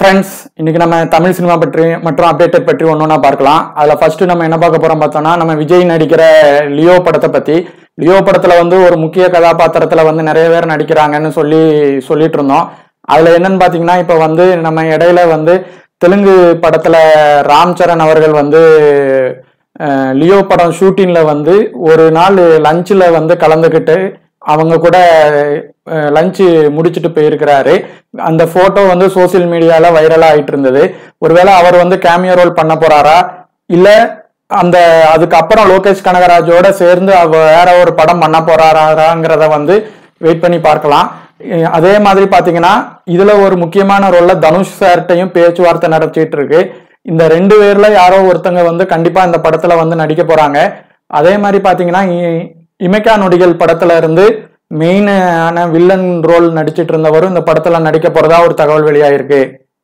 friends இன்னைக்கு நம்ம Tamil cinema பற்றி மற்றும் அப்டேட்டட் பற்றி ஒன்று பார்க்கலாம் அதில் ஃபர்ஸ்ட் நம்ம என்ன பார்க்க போறோம் பார்த்தோம்னா நம்ம விஜய் நடிக்கிற லியோ படத்தை பற்றி லியோ படத்தில் வந்து ஒரு முக்கிய கதாபாத்திரத்தில் வந்து நிறைய பேர் நடிக்கிறாங்கன்னு சொல்லி சொல்லிட்டு இருந்தோம் அதில் என்னன்னு பார்த்தீங்கன்னா இப்போ வந்து நம்ம இடையில வந்து தெலுங்கு படத்தில் ராம் சரண் அவர்கள் வந்து அஹ், லியோ படம் ஷூட்டிங்கில் வந்து ஒரு நாள் லஞ்சில் வந்து கலந்துக்கிட்டு அவங்க கூட லஞ்சு முடிச்சுட்டு போயிருக்கிறாரு அந்த போட்டோ வந்து சோசியல் மீடியால வைரலா ஆயிட்டு இருந்தது ஒருவேளை அவர் வந்து கேமியோ ரோல் பண்ண போறாரா இல்ல அந்த அதுக்கப்புறம் லோகேஷ் கனகராஜோட சேர்ந்து அவ வேற ஒரு படம் பண்ண போறாராங்கிறத வந்து வெயிட் பண்ணி பார்க்கலாம் அஹ் அதே மாதிரி பாத்தீங்கன்னா இதுல ஒரு முக்கியமான ரோல்ல தனுஷ் சார்ட்டையும் பேச்சுவார்த்தை நடத்திட்டு இருக்கு இந்த ரெண்டு பேர்ல யாரோ ஒருத்தங்க வந்து கண்டிப்பா இந்த படத்துல வந்து நடிக்க போறாங்க அதே மாதிரி பாத்தீங்கன்னா இ- இமைக்கா நொடிகள் படத்துல இருந்து மெயினான வில்லன் ரோல் நடிச்சிட்டு இருந்தவரும் இந்த படத்துல நடிக்க போறதா ஒரு தகவல் வெளியாயிருக்கு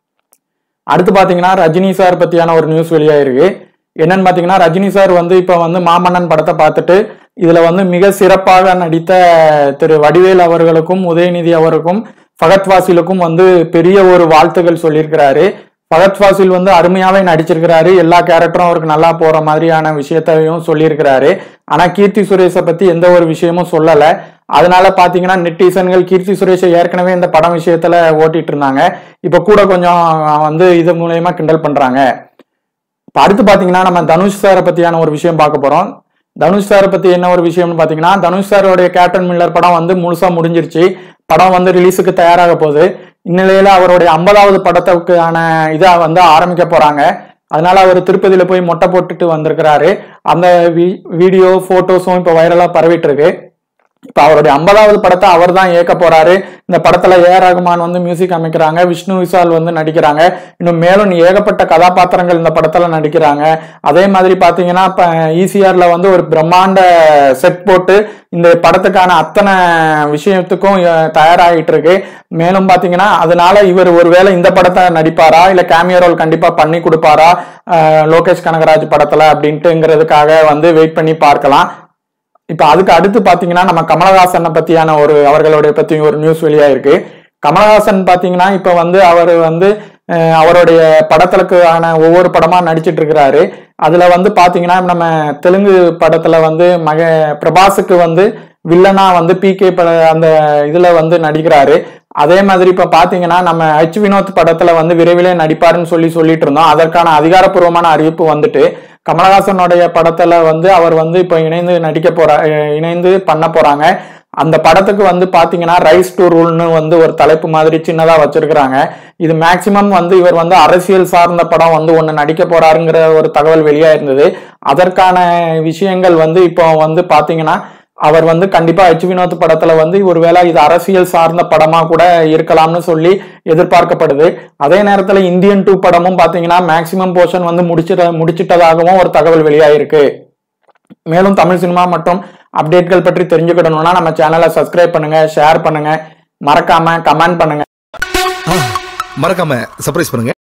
அடுத்து பாத்தீங்கன்னா ரஜினி சார் பத்தியான ஒரு நியூஸ் வெளியாயிருக்கு என்னன்னு பாத்தீங்கன்னா ரஜினி சார் வந்து இப்ப வந்து மாமன்னன் படத்தை பார்த்துட்டு இதுல வந்து மிக சிறப்பாக நடித்த திரு வடிவேல் அவர்களுக்கும் உதயநிதி அவருக்கும் ஃபகத் வாசிலுக்கும் வந்து பெரிய ஒரு வாழ்த்துக்கள் சொல்லியிருக்கிறாரு ஃபகத் ஃபாசில் வந்து அருமையாவே நடிச்சிருக்கிறாரு எல்லா கேரக்டரும் அவருக்கு நல்லா போற மாதிரியான விஷயத்தையும் சொல்லியிருக்கிறாரு ஆனா கீர்த்தி சுரேஷை பத்தி எந்த ஒரு விஷயமும் சொல்லல அதனால பாத்தீங்கன்னா நெட்டிசன்கள் கீர்த்தி சுரேஷை ஏற்கனவே இந்த படம் விஷயத்துல ஓட்டிட்டு இருந்தாங்க இப்ப கூட கொஞ்சம் வந்து இது மூலயமா கிண்டல் பண்றாங்க இப்ப அடுத்து பாத்தீங்கன்னா நம்ம தனுஷ் சாரை பத்தியான ஒரு விஷயம் பார்க்க போறோம் தனுஷ் சாரை பத்தி என்ன ஒரு விஷயம்னு பாத்தீங்கன்னா தனுஷ் சாரோடைய கேப்டன் மில்லர் படம் வந்து முழுசா முடிஞ்சிருச்சு படம் வந்து ரிலீஸுக்கு தயாராக போகுது இந்நிலையில அவருடைய ஐம்பதாவது படத்துக்கான இதை வந்து ஆரம்பிக்க போறாங்க அதனால அவர் திருப்பதியில போய் மொட்டை போட்டுட்டு வந்திருக்கிறாரு அந்த வீ- வீடியோ போட்டோஸும் இப்ப வைரலா பரவிட்டு இருக்கு இப்ப அவருடைய ஐம்பதாவது படத்தை அவர் தான் இயக்க போறாரு இந்த படத்துல ஏ ஆர் ரகுமான் வந்து மியூசிக் அமைக்கிறாங்க விஷ்ணு விஷால் வந்து நடிக்கிறாங்க இன்னும் மேலும் ஏகப்பட்ட கதாபாத்திரங்கள் இந்த படத்துல நடிக்கிறாங்க அதே மாதிரி பாத்தீங்கன்னா இப்ப ஈசிஆர்ல வந்து ஒரு பிரம்மாண்ட செட் போட்டு இந்த படத்துக்கான அத்தனை விஷயத்துக்கும் அஹ், தயாராகிட்டு இருக்கு மேலும் பாத்தீங்கன்னா அதனால இவர் ஒருவேளை இந்த படத்தை நடிப்பாரா இல்ல கேமியோ ரோல் கண்டிப்பா பண்ணி கொடுப்பாரா அஹ், லோகேஷ் கனகராஜ் படத்துல அப்படின்ட்டுங்கிறதுக்காக வந்து வெயிட் பண்ணி பார்க்கலாம் இப்ப அதுக்கு அடுத்து பாத்தீங்கன்னா நம்ம கமலஹாசனை பத்தியான ஒரு அவர்களுடைய பத்தி ஒரு நியூஸ் வெளியாயிருக்கு கமலஹாசன் பாத்தீங்கன்னா இப்ப வந்து அவர் வந்து அஹ், அவருடைய படத்துலக்கான ஒவ்வொரு படமா நடிச்சிட்டு இருக்கிறாரு அதுல வந்து பாத்தீங்கன்னா நம்ம தெலுங்கு படத்துல வந்து மக பிரபாஸுக்கு வந்து வில்லனா வந்து பி கே அந்த இதுல வந்து நடிக்கிறாரு அதே மாதிரி இப்ப பாத்தீங்கன்னா நம்ம ஹச் வினோத் படத்துல வந்து விரைவிலே நடிப்பாருன்னு சொல்லி சொல்லிட்டு இருந்தோம் அதற்கான அதிகாரப்பூர்வமான அறிவிப்பு வந்துட்டு கமலஹாசனுடைய படத்துல வந்து அவர் வந்து இப்ப இணைந்து நடிக்க போற அஹ் இணைந்து பண்ண போறாங்க அந்த படத்துக்கு வந்து பாத்தீங்கன்னா ரைஸ் டு ரூல்னு வந்து ஒரு தலைப்பு மாதிரி சின்னதா வச்சிருக்கிறாங்க இது மேக்சிமம் வந்து இவர் வந்து அரசியல் சார்ந்த படம் வந்து ஒண்ணு நடிக்க போறாருங்கிற ஒரு தகவல் வெளியா இருந்தது அதற்கான விஷயங்கள் வந்து இப்போ வந்து பாத்தீங்கன்னா அவர் வந்து கண்டிப்பா ஹெச் வினோத் படத்துல வந்து ஒருவேளை இது அரசியல் சார்ந்த படமா கூட இருக்கலாம்னு சொல்லி எதிர்பார்க்கப்படுது அதே நேரத்துல இந்தியன் டூ படமும் பாத்தீங்கன்னா மேக்சிமம் போர்ஷன் வந்து முடிச்சிட முடிச்சிட்டதாகவும் ஒரு தகவல் வெளியாயிருக்கு மேலும் தமிழ் சினிமா மற்றும் அப்டேட்கள் பற்றி தெரிஞ்சுக்கிடணும்னா நம்ம சேனலை சப்ஸ்கிரைப் பண்ணுங்க ஷேர் பண்ணுங்க மறக்காம கமெண்ட் பண்ணுங்க மறக்காம சர்ப்ரைஸ் பண்ணுங்க